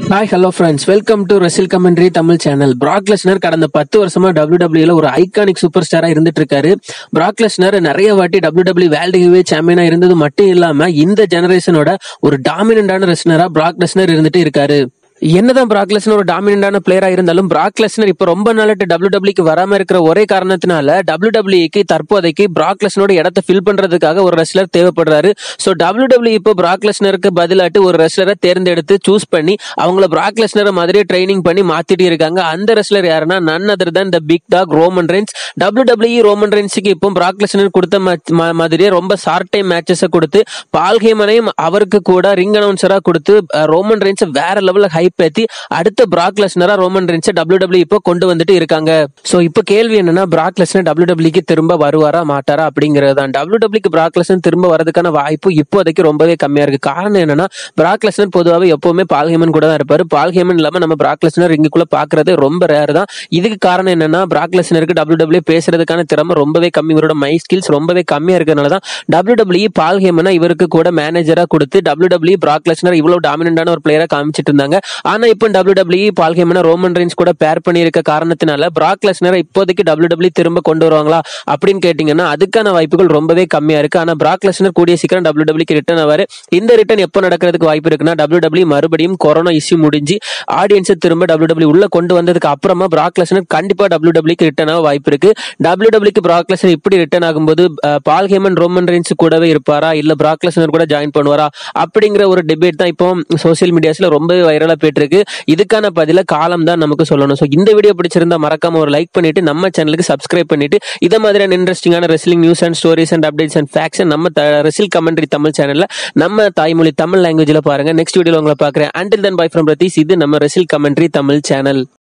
hi hello friends welcome to wrestle commentary Tamil channel Brock Lesnar கடந்த பத்து வருஷமா W ஒரு ஐகானிக் சூப்பர் ஸ்டாரா இருந்துட்டு இருக்காரு பிராக் லெஸ்னர் நிறைய வாட்டி டபிள்யூ வேர்ல்டு ஹெவி சாம்பியனா இருந்தது மட்டும் இல்லாம இந்த ஜெனரேஷனோட ஒரு டாமினண்டான ரெஸ்னரா பிராக் லெஸ்னர் இருந்துட்டு இருக்காரு என்னதான் பிராக் லெஸ்னர் ஒரு டாமினண்டான பிளேயரா இருந்தாலும் பிராக் லெஸ்னர் இப்ப ரொம்ப நாளாட்டு டபிள்யூ டபிள்யூக்கு வராம இருக்கிற ஒரே காரணத்தினால டபிள்யூ டபிள்யூக்கு தற்போதைக்கு பிராக் லெஸ்னரோட இடத்த ஃபில் பண்றதுக்காக ஒரு ரெஸ்லர் தேவைப்படுறாரு சோ டபிள்யூ டபிள்யூ இப்போ பிராக் லெஸ்னருக்கு பதிலாட்டு ஒரு ரெஸ்லரை தேர்ந்தெடுத்து சூஸ் பண்ணி அவங்கள பிராக் லெஸ்னரை மாதிரியே ட்ரைனிங் பண்ணி மாத்திட்டு இருக்காங்க அந்த ரெஸ்லர் யாருன்னா நன் அதர் தான் இந்த big dog Roman Reigns W W Roman ரென்ஸுக்கு இப்போ பிராக் லெஸ்னர் கொடுத்த match- ம- மாதிரியே ரொம்ப ஷார்ட் டைம் மேட்சஸை கொடுத்து பால் ஹேமனையும் அவருக்கு கூட ரிங் அனௌன்சரா கொடுத்து அஹ், ரோமன் ரென்ஸ் வேற லெவல்ல ஹைப் ஏத்தி அடுத்த பிராக் லெஸ்னரா ரோமன் ரென்ஸை டபிள்யூ டபிள்யூ இப்போ கொண்டு வந்துட்டு இருக்காங்க சோ இப்போ கேள்வி என்னன்னா பிராக் லெஸ்னர் டபிள்யூ டபிள்யூக்கு திரும்ப வருவாரா மாட்டாரா அப்படிங்கிறது தான் டபிள்யூ டபிள்யூக்கு பிராக் லெஸ்னர் திரும்ப வரதுக்கான வாய்ப்பு இப்போதைக்கு ரொம்பவே கம்மியா இருக்கு காரணம் என்னன்னா பிராக் லெஸ்னர் பொதுவாகவே எப்பவுமே பால் ஹேமன் கூட தான் இருப்பாரு பால் ஹேமன் இல்லாம நம்ம பிராக் லெஸ்னர் ரிங்குக்குள்ள பாக்குறது ரொம்ப ரேர் தான் இதுக்கு காரணம் என்னன்னா பிராக் லெஸ்னருக்கு டபிள்யூ டபிள்யூ பேசுறதுக்கான திறமை ரொம்பவே கம்மி இவரோட மை ஸ்கில்ஸ் ரொம்பவே கம்மியா இருக்கிறதுனால தான் டபிள்யூ டபிள்யூ பால் ஹேமனா இவருக்கு கூட மேனேஜரா கொடுத்து டபிள்யூ டபிள்யூ பிராக் லெஸ்னர் இவ்வளவு டாமினண்டான ஒரு பிளேயரா காமிச்சிட்டு இருந்தாங்க ஆனா இப்போ டபிள்யூ டபிள்யூ பால் ஹேமனா ரோமன் ரெயின்ஸ் கூட பேர் பண்ணியிருக்க காரணத்தினால பிராக் லெஸ்னரை இப்போதைக்கு டபிள்யூ டபிள்யூ திரும்ப கொண்டு வருவாங்களா அப்படின்னு கேட்டீங்கன்னா அதுக்கான வாய்ப்புகள் ரொம்பவே கம்மியா இருக்கு ஆனா பிராக் லெஸ்னர் கூடிய சீக்கிரம் டபிள்யூ டபிள்யூக்கு ரிட்டர்ன் ஆவாரு இந்த ரிட்டர்ன் எப்போ நடக்கிறதுக்கு வாய்ப்பு இருக்குன்னா டபிள்யூ டபிள்யூ மறுபடியும் கொரோனா இஷ்யூ முடிஞ்சு ஆடியன்ஸை திரும்ப டபிள்யூ டபிள்யூ உள்ள கொண்டு வந்ததுக்கு அப்புறமா பிராக் லெஸ்னர் கண்டிப்பா டபிள்யூ டபிள்யூக்கு ரிட்டர்ன் ஆக வாய்ப்பு இருக்கு டபிள்யூ டபிள்யூக்கு பிராக் லெஸ்னர் இப்படி ரிட்டர்ன் ஆகும்போது அஹ், பால் ஹேமன் ரோமன் ரெயின்ஸ் கூடவே இருப்பாரா இல்ல பிராக் லெஸ்னர் கூட ஜாயின் பண்ணுவாரா அப்படிங்கிற ஒரு டிபேட் தான் இப்போ சோசியல் மீடியாஸ்ல ரொம்பவே வைரலா போயிட்டு இருக்கு இதுக்கான பதில காலம் தான் நமக்கு சொல்லணும் ஸோ இந்த வீடியோ பிடிச்சிருந்தா மறக்காம ஒரு லைக் பண்ணிட்டு நம்ம சேனலுக்கு சப்ஸ்கிரைப் பண்ணிட்டு இதை மாதிரியான இன்ட்ரெஸ்டிங்கான wrestling news and stories and updates and facts நம்ம ரெசில் கமெண்ட்ரி தமிழ் சேனல்ல நம்ம தாய்மொழி தமிழ் லாங்குவேஜ்ல பாருங்க நெக்ஸ்ட் வீடியோல உங்களை பாக்குறேன் until then bye from Rathish இது நம்ம ரெசில் கமெண்ட்ரி தமிழ் சேனல்